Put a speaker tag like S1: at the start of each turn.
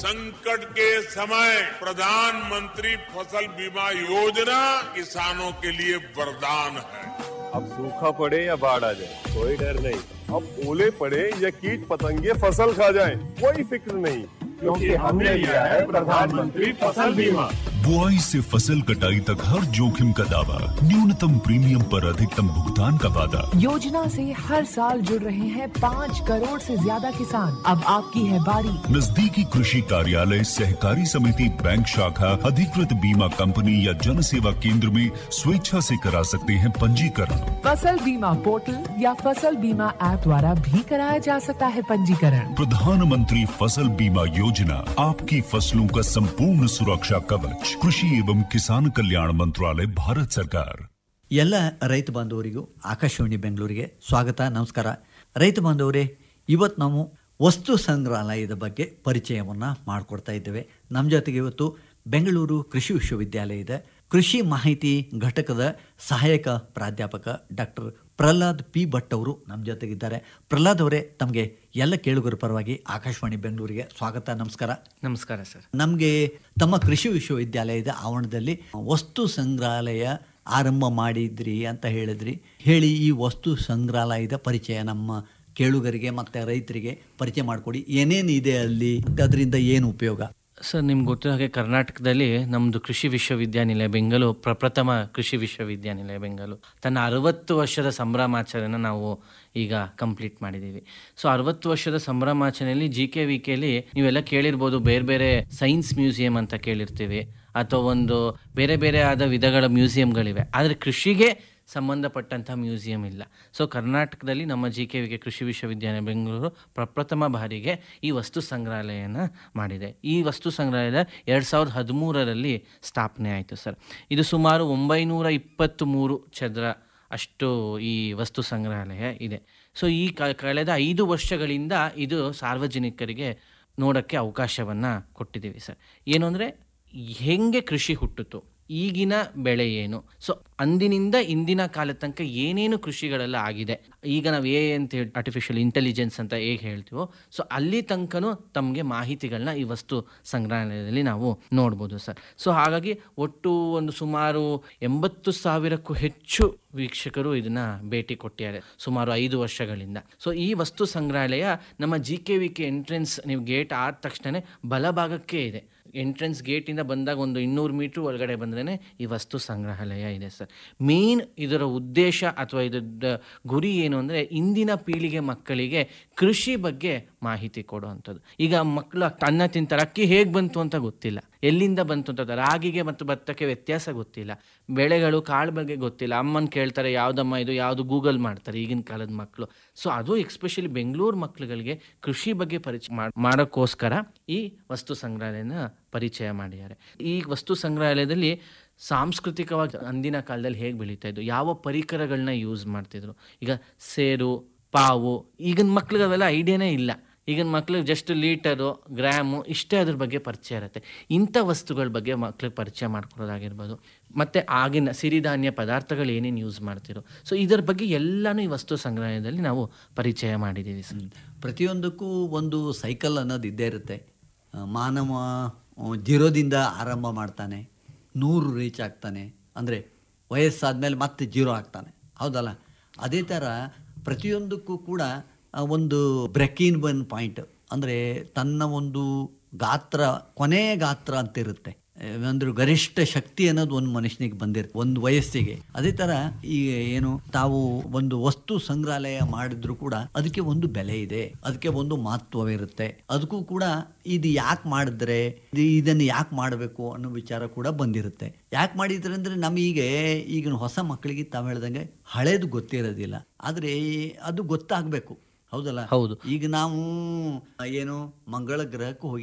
S1: संकट के समय प्रधानमंत्री फसल बीमा योजना किसानों के लिए वरदान है
S2: अब सूखा पड़े या बाढ़ आ जाए कोई डर नहीं अब ओले पड़े या कीट पतंगे फसल खा जाए कोई फिक्र नहीं क्योंकि हमने लिया है प्रधानमंत्री फसल बीमा
S3: बुआई से फसल कटाई तक हर जोखिम का दावा न्यूनतम प्रीमियम पर अधिकतम भुगतान का वादा
S4: योजना से हर साल जुड़ रहे हैं पाँच करोड़ से ज्यादा किसान अब आपकी है बारी
S3: नजदीकी कृषि कार्यालय सहकारी समिति बैंक शाखा अधिकृत बीमा कंपनी या जन सेवा केंद्र में स्वेच्छा से करा सकते हैं पंजीकरण
S4: फसल बीमा पोर्टल या फसल बीमा ऐप द्वारा भी कराया जा सकता है पंजीकरण
S3: प्रधानमंत्री फसल बीमा योजना आपकी फसलों का संपूर्ण सुरक्षा कवच कृषि एवं किसान कल्याण मंत्रालय भारत सरकार
S5: ಎಲ್ಲ ರೈತ ಬಾಂಧವರಿಗೂ ಆಕಾಶವಾಣಿ ಬೆಂಗಳೂರಿಗೆ ಸ್ವಾಗತ ನಮಸ್ಕಾರ ರೈತ ಬಾಂಧವರೇ ಇವತ್ತು ನಾವು ವಸ್ತು ಸಂಗ್ರಹಾಲಯದ ಬಗ್ಗೆ ಪರಿಚಯವನ್ನು ಮಾಡಿಕೊಡ್ತಾ ಇದ್ದೇವೆ ನಮ್ಮ ಜೊತೆಗೆ ಇವತ್ತು ಬೆಂಗಳೂರು ಕೃಷಿ ವಿಶ್ವವಿದ್ಯಾಲಯದ ಕೃಷಿ ಮಾಹಿತಿ ಘಟಕದ ಸಹಾಯಕ ಪ್ರಾಧ್ಯಾಪಕ ಡಾಕ್ಟರ್ ಪ್ರಹ್ಲಾದ್ ಪಿ ಭಟ್ ಅವರು ನಮ್ಮ ಜೊತೆಗಿದ್ದಾರೆ ಪ್ರಹ್ಲಾದ್ ಅವರೇ ತಮಗೆ ಎಲ್ಲ ಕೇಳುಗರ ಪರವಾಗಿ ಆಕಾಶವಾಣಿ ಬೆಂಗಳೂರಿಗೆ ಸ್ವಾಗತ ನಮಸ್ಕಾರ
S6: ನಮಸ್ಕಾರ ಸರ್
S5: ನಮಗೆ ತಮ್ಮ ಕೃಷಿ ವಿಶ್ವವಿದ್ಯಾಲಯದ ಆವರಣದಲ್ಲಿ ವಸ್ತು ಸಂಗ್ರಹಾಲಯ ಆರಂಭ ಮಾಡಿದ್ರಿ ಅಂತ ಹೇಳಿದ್ರಿ ಹೇಳಿ ಈ ವಸ್ತು ಸಂಗ್ರಹಾಲಯದ ಪರಿಚಯ ನಮ್ಮ ಕೇಳುಗರಿಗೆ ಮತ್ತು ರೈತರಿಗೆ ಪರಿಚಯ ಮಾಡಿಕೊಡಿ ಏನೇನು ಇದೆ ಅಲ್ಲಿ ಅದರಿಂದ ಏನು ಉಪಯೋಗ
S6: ಸರ್ ನಿಮ್ಗೆ ಗೊತ್ತಿರೋ ಹಾಗೆ ಕರ್ನಾಟಕದಲ್ಲಿ ನಮ್ಮದು ಕೃಷಿ ವಿಶ್ವವಿದ್ಯಾನಿಲಯ ಬೆಂಗಳೂರು ಪ್ರಪ್ರಥಮ ಕೃಷಿ ವಿಶ್ವವಿದ್ಯಾನಿಲಯ ಬೆಂಗಳೂರು ತನ್ನ ಅರವತ್ತು ವರ್ಷದ ಸಂಭ್ರಮಾಚರಣೆ ನಾವು ಈಗ ಕಂಪ್ಲೀಟ್ ಮಾಡಿದ್ದೀವಿ ಸೊ ಅರವತ್ತು ವರ್ಷದ ಸಂಭ್ರಮಾಚರಣೆಯಲ್ಲಿ ಜಿ ಕೆ ವಿ ಕೆಲಿ ನೀವೆಲ್ಲ ಕೇಳಿರ್ಬೋದು ಬೇರೆ ಬೇರೆ ಸೈನ್ಸ್ ಮ್ಯೂಸಿಯಂ ಅಂತ ಕೇಳಿರ್ತೀವಿ ಅಥವಾ ಒಂದು ಬೇರೆ ಬೇರೆ ಆದ ವಿಧಗಳ ಮ್ಯೂಸಿಯಂಗಳಿವೆ ಆದರೆ ಕೃಷಿಗೆ ಸಂಬಂಧಪಟ್ಟಂಥ ಮ್ಯೂಸಿಯಂ ಇಲ್ಲ ಸೊ ಕರ್ನಾಟಕದಲ್ಲಿ ನಮ್ಮ ಜಿ ಕೆ ವಿಕೆ ಕೃಷಿ ವಿಶ್ವವಿದ್ಯಾಲಯ ಬೆಂಗಳೂರು ಪ್ರಪ್ರಥಮ ಬಾರಿಗೆ ಈ ವಸ್ತು ಸಂಗ್ರಹಾಲಯನ ಮಾಡಿದೆ ಈ ವಸ್ತು ಸಂಗ್ರಹಾಲಯ ಎರಡು ಸಾವಿರದ ಹದಿಮೂರರಲ್ಲಿ ಸ್ಥಾಪನೆ ಆಯಿತು ಸರ್ ಇದು ಸುಮಾರು ಒಂಬೈನೂರ ಇಪ್ಪತ್ತು ಮೂರು ಚದರ ಅಷ್ಟು ಈ ವಸ್ತು ಸಂಗ್ರಹಾಲಯ ಇದೆ ಸೊ ಈ ಕ- ಕಳೆದ ಐದು ವರ್ಷಗಳಿಂದ ಇದು ಸಾರ್ವಜನಿಕರಿಗೆ ನೋಡೋಕ್ಕೆ ಅವಕಾಶವನ್ನು ಕೊಟ್ಟಿದ್ದೀವಿ ಸರ್ ಏನು ಅಂದರೆ ಹೆಂಗೆ ಕೃಷಿ ಹುಟ್ಟಿತು ಈಗಿನ ಬೆಳೆ ಏನು ಸೊ ಅಂದಿನಿಂದ ಇಂದಿನ ಕಾಲದ ತನಕ ಏನೇನು ಕೃಷಿಗಳೆಲ್ಲ ಆಗಿದೆ ಈಗ ನಾವು ಎ ಅಂತ ಹೇಳಿ ಆರ್ಟಿಫಿಷಿಯಲ್ ಇಂಟೆಲಿಜೆನ್ಸ್ ಅಂತ ಹೇಗೆ ಹೇಳ್ತೀವೋ ಸೊ ಅಲ್ಲಿ ತನಕನೂ ತಮಗೆ ಮಾಹಿತಿಗಳನ್ನ ಈ ವಸ್ತು ಸಂಗ್ರಹಾಲಯದಲ್ಲಿ ನಾವು ನೋಡ್ಬೋದು ಸರ್ ಸೊ ಹಾಗಾಗಿ ಒಟ್ಟು ಒಂದು ಸುಮಾರು ಎಂಬತ್ತು ಸಾವಿರಕ್ಕೂ ಹೆಚ್ಚು ವೀಕ್ಷಕರು ಇದನ್ನ ಭೇಟಿ ಕೊಟ್ಟಿದ್ದಾರೆ ಸುಮಾರು ಐದು ವರ್ಷಗಳಿಂದ ಸೊ ಈ ವಸ್ತು ಸಂಗ್ರಹಾಲಯ ನಮ್ಮ G K V K entrance ನೀವು ಗೇಟ್ ಆದ ತಕ್ಷಣ ಬಲಭಾಗಕ್ಕೆ ಇದೆ ಎಂಟ್ರೆನ್ಸ್ ಗೇಟಿಂದ ಬಂದಾಗ ಒಂದು ಇನ್ನೂರು ಮೀಟ್ರ್ ಒಳಗಡೆ ಬಂದ್ರೇ ಈ ವಸ್ತು ಸಂಗ್ರಹಾಲಯ ಇದೆ ಸರ್ ಮೇನ್ ಇದರ ಉದ್ದೇಶ ಅಥವಾ ಇದರ ಗುರಿ ಏನು ಅಂದರೆ ಇಂದಿನ ಪೀಳಿಗೆ ಮಕ್ಕಳಿಗೆ ಕೃಷಿ ಬಗ್ಗೆ ಮಾಹಿತಿ ಕೊಡುವಂಥದ್ದು ಈಗ ಮಕ್ಕಳು ಅನ್ನ ತಿಂತಾರೆ ಅಕ್ಕಿ ಹೇಗೆ ಬಂತು ಅಂತ ಗೊತ್ತಿಲ್ಲ ಎಲ್ಲಿಂದ ಬಂತು ಅಂತ ರಾಗಿಗೆ ಮತ್ತು ಭತ್ತಕ್ಕೆ ವ್ಯತ್ಯಾಸ ಗೊತ್ತಿಲ್ಲ ಬೆಳೆಗಳು ಕಾಳು ಬಗ್ಗೆ ಗೊತ್ತಿಲ್ಲ ಅಮ್ಮನ ಕೇಳ್ತಾರೆ ಯಾವುದಮ್ಮ ಇದು ಯಾವುದು ಗೂಗಲ್ ಮಾಡ್ತಾರೆ ಈಗಿನ ಕಾಲದ ಮಕ್ಕಳು ಸೊ ಅದು ಎಕ್ಸ್ಪೆಷಲಿ ಬೆಂಗಳೂರು ಮಕ್ಕಳುಗಳಿಗೆ ಕೃಷಿ ಬಗ್ಗೆ ಪರಿಚಯ ಮಾಡ್- ಮಾಡೋಕ್ಕೋಸ್ಕರ ಈ ವಸ್ತು ಸಂಗ್ರಹಾಲಯನ ಪರಿಚಯ ಮಾಡಿದ್ದಾರೆ ಈ ವಸ್ತು ಸಂಗ್ರಹಾಲಯದಲ್ಲಿ ಸಾಂಸ್ಕೃತಿಕವಾಗಿ ಅಂದಿನ ಕಾಲದಲ್ಲಿ ಹೇಗೆ ಬೆಳೀತಾ ಇದ್ದು ಯಾವ ಪರಿಕರಗಳನ್ನ ಯೂಸ್ ಮಾಡ್ತಿದ್ರು ಈಗ ಸೇರು ಪಾವು ಈಗಿನ ಮಕ್ಳಿಗೆ ಅವೆಲ್ಲ ಐಡಿಯಾನೇ ಇಲ್ಲ ಈಗಿನ ಮಕ್ಳಿಗೆ ಜಸ್ಟ್ ಲೀಟರು ಗ್ರಾಮು ಇಷ್ಟೇ ಅದ್ರ ಬಗ್ಗೆ ಪರಿಚಯ ಇರುತ್ತೆ ಇಂಥ ವಸ್ತುಗಳ ಬಗ್ಗೆ ಮಕ್ಳಿಗೆ ಪರಿಚಯ ಮಾಡ್ಕೊಡೋದಾಗಿರ್ಬೋದು ಮತ್ತು ಆಗಿನ ಸಿರಿಧಾನ್ಯ ಪದಾರ್ಥಗಳು ಏನೇನು ಯೂಸ್ ಮಾಡ್ತಿರೋ ಸೊ ಇದರ ಬಗ್ಗೆ ಎಲ್ಲನೂ ಈ ವಸ್ತು ಸಂಗ್ರಹಾಲಯದಲ್ಲಿ ನಾವು ಪರಿಚಯ ಮಾಡಿದ್ದೀವಿ ಸರ್
S5: ಪ್ರತಿಯೊಂದಕ್ಕೂ ಒಂದು ಸೈಕಲ್ ಅನ್ನೋದು ಇದ್ದೇ ಇರುತ್ತೆ ಆ, ಮಾನವ ಆ, ಜೀರೋದಿಂದ ಆರಂಭ ಮಾಡ್ತಾನೆ ನೂರು ರೀಚ್ ಆಗ್ತಾನೆ ಅಂದರೆ ವಯಸ್ಸಾದ್ಮೇಲೆ ಮತ್ತೆ ಜೀರೋ ಆಗ್ತಾನೆ ಹೌದಲ್ಲ ಅದೇ ಥರ ಪ್ರತಿಯೊಂದಕ್ಕೂ ಕೂಡ ಆ, ಒಂದು ಬ್ರೆಕಿನ್ ಬನ್ ಪಾಯಿಂಟ್ ಅಂದರೆ ತನ್ನ ಒಂದು ಗಾತ್ರ ಕೊನೆ ಗಾತ್ರ ಅಂತ ಇರುತ್ತೆ ಅಂದ್ರೆ ಗರಿಷ್ಠ ಶಕ್ತಿ ಅನ್ನೋದು ಒಂದು ಮನುಷ್ಯನಿಗೆ ಬಂದಿರುತ್ತೆ ಒಂದು ವಯಸ್ಸಿಗೆ ಅದೇ ತರ ಈ ಏನು ತಾವು ಒಂದು ವಸ್ತು ಸಂಗ್ರಹಾಲಯ ಮಾಡಿದ್ರು ಕೂಡ ಅದಕ್ಕೆ ಒಂದು ಬೆಲೆ ಇದೆ ಅದಕ್ಕೆ ಒಂದು ಮಹತ್ವವಿರುತ್ತೆ ಅದಕ್ಕೂ ಕೂಡ ಇದು ಯಾಕೆ ಮಾಡಿದ್ರೆ ಇದು ಇದನ್ನು ಯಾಕೆ ಮಾಡಬೇಕು ಅನ್ನೋ ವಿಚಾರ ಕೂಡ ಬಂದಿರುತ್ತೆ ಯಾಕೆ ಮಾಡಿದ್ರೆ ಅಂದ್ರೆ ನಮಗೆ ಈಗಿನ ಹೊಸ ಮಕ್ಕಳಿಗೆ ತಾವು ಹೇಳ್ದಂಗೆ ಹಳೇದು ಗೊತ್ತಿರೋದಿಲ್ಲ ಆದರೆ ಅದು ಗೊತ್ತಾಗಬೇಕು ಹೌದಲ್ಲ
S6: ಹೌದು.
S5: ಈಗ ನಾವು ಏನು ಮಂಗಳ ಗ್ರಹಕ್ಕೆ ಹೋಗಿ